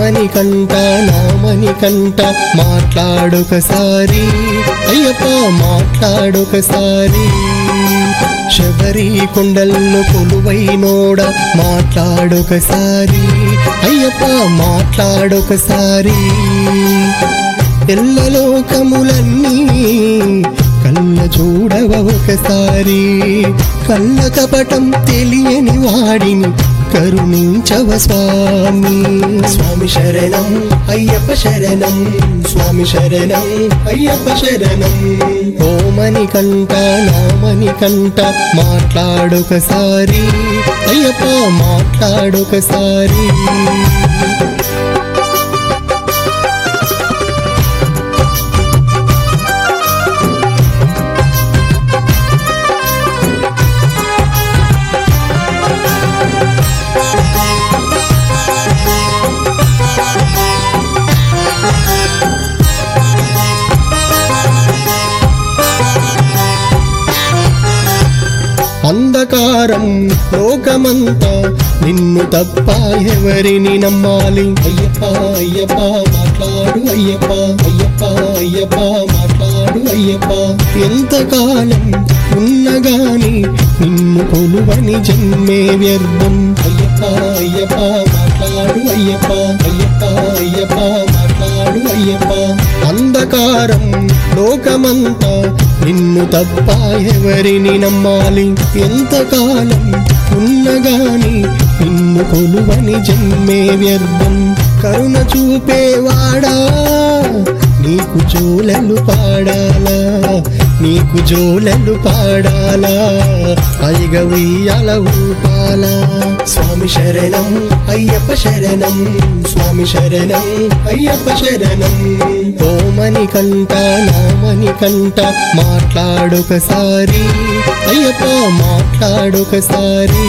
ఓమని కంట నామని కంట మాట్లాడొకసారి అయ్యప్ప మాట్లాడొకసారి శబరి కొండల్లో కొలువైనోడ మాట్లాడొకసారి అయ్యప్ప మాట్లాడొకసారి ఎల్లలోకములన్నీ కళ్ళ చూడవ ఒకసారి కళ్ళ కపటం తెలియని వాడిని కరుణించవ స్వామి స్వామి శరణం అయ్యప్ప శరణం స్వామి శరణం అయ్యప్ప శరణం ఓమని కంట నామని కంట మాట్లాడొకసారి అయ్యప్ప మాట్లాడొకసారి అంధకారం లోకమంతా నిన్ను తప్ప ఎవరిని నమ్మాలి అయ్యప్ప అయ్యప్ప మాట్లాడు అయ్యప్ప అయ్యప్ప అయ్యప్ప మాట్లాడు అయ్యప్ప ఎంతకాలం ఉన్నగాని నిన్ను కొలువని జన్మే వ్యర్థం అయ్యప్ప అయ్యప్ప మాట్లాడు అయ్యప్ప అయ్యప్ప అయ్యప్ప మాట్లాడు అయ్యప్ప అంధకారం లోకమంతా నిన్ను తప్ప ఎవరిని నమ్మాలి ఎంతకాలం ఉన్నగాని నిన్ను కొలువని జన్మే వ్యర్థం కరుణ చూపేవాడా నీకు జోలలు పాడాలా నీకు జోలలు పాడాలా పైగ ఉయ్యాల ఊపాలా స్వామి శరణం అయ్యప్ప శరణం స్వామి శరణం అయ్యప్ప శరణం ఓమని కంట నామని కంట మాట్లాడొకసారి అయ్యప్ప మాట్లాడొకసారి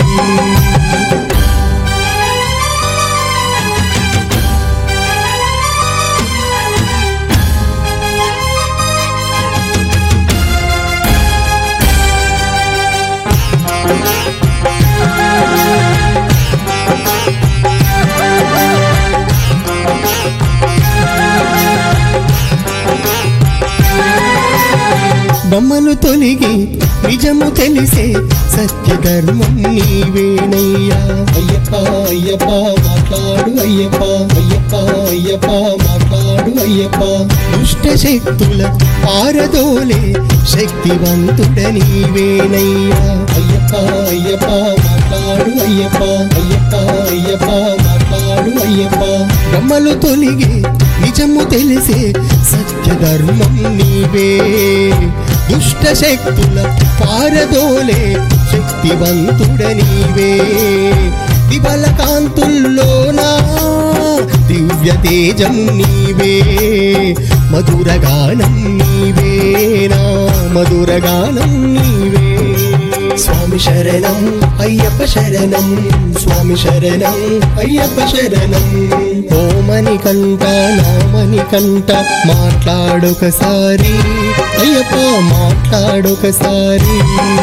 బొమ్మలు తొలిగి నిజము తెలిసే సత్య ధర్మం నీవేనయ్యా అయ్యప్ప అయ్యప్ప మాట్లాడు అయ్యప్ప అయ్యప్ప అయ్యప్ప మాట్లాడు అయ్యప్ప దుష్ట శక్తుల పారదోలే శక్తివంతుడ నీవేనయ్యా అయ్యప్ప అయ్యప్ప మాట్లాడు అయ్యప్ప అయ్యప్ప అయ్యప్ప మాట్లాడు అయ్యప్ప బ్రహ్మలు తొలిగి నిజము తెలిసే సత్య ధర్మం నీవే దుష్ట శక్తుల పారదోలే శక్తివంతుడ నీవే దివల కాంతుల్లోనా దివ్య తేజం నీవే మధురగానం నీవేనా మధురగానం నీవే స్వామి శరణం అయ్యప్ప శరణం స్వామి శరణం అయ్యప్ప శరణం ఓమని కంట నామని కంట మాట్లాడొకసారి అయ్యప్ప మాట్లాడొకసారి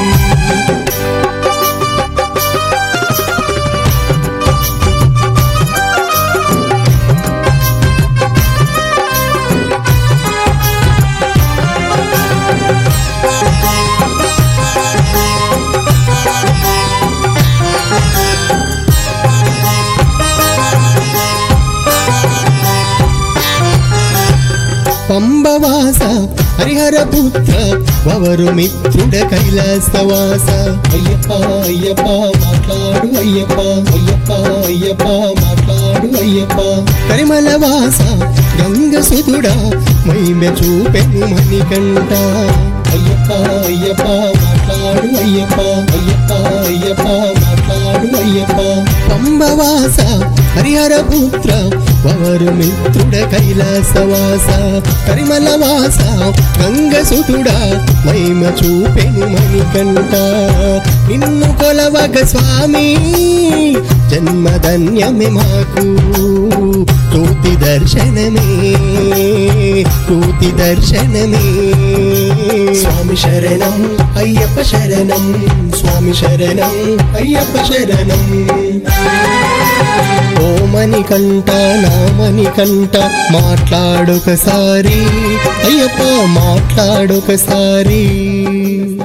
పంబవాస హరిహర పుత్ర వవరు మిత్రుడ కైలాసవాస అయ్యప్ప అయ్యప్ప మాట్లాడు అయ్యప్ప అయ్యప్ప అయ్యప్ప మాట్లాడు అయ్యప్ప కరిమల వాస గంగ సుతుడా మైమె చూపెను మణికంట అయ్యప్ప అయ్యప్ప మాట్లాడు అయ్యప్ప అయ్యప్ప అయ్యప్ప మాట్లాడు అయ్యప్ప పంబవాస హరిహర పుత్ర వవరు మిత్రుడ కైలాసవాస కరిమల వాస గంగ సుతుడా మహిమ చూపెను మణికంట నిన్ను కొలవగ స్వామి జన్మధన్యమే మాకు కోతి దర్శనమే కోతి దర్శనమే స్వామి శరణం అయ్యప్ప శరణం స్వామి శరణం అయ్యప్ప శరణం ఓమని కంట నామని కంట మాట్లాడొకసారి అయ్యప్ప మాట్లాడొకసారి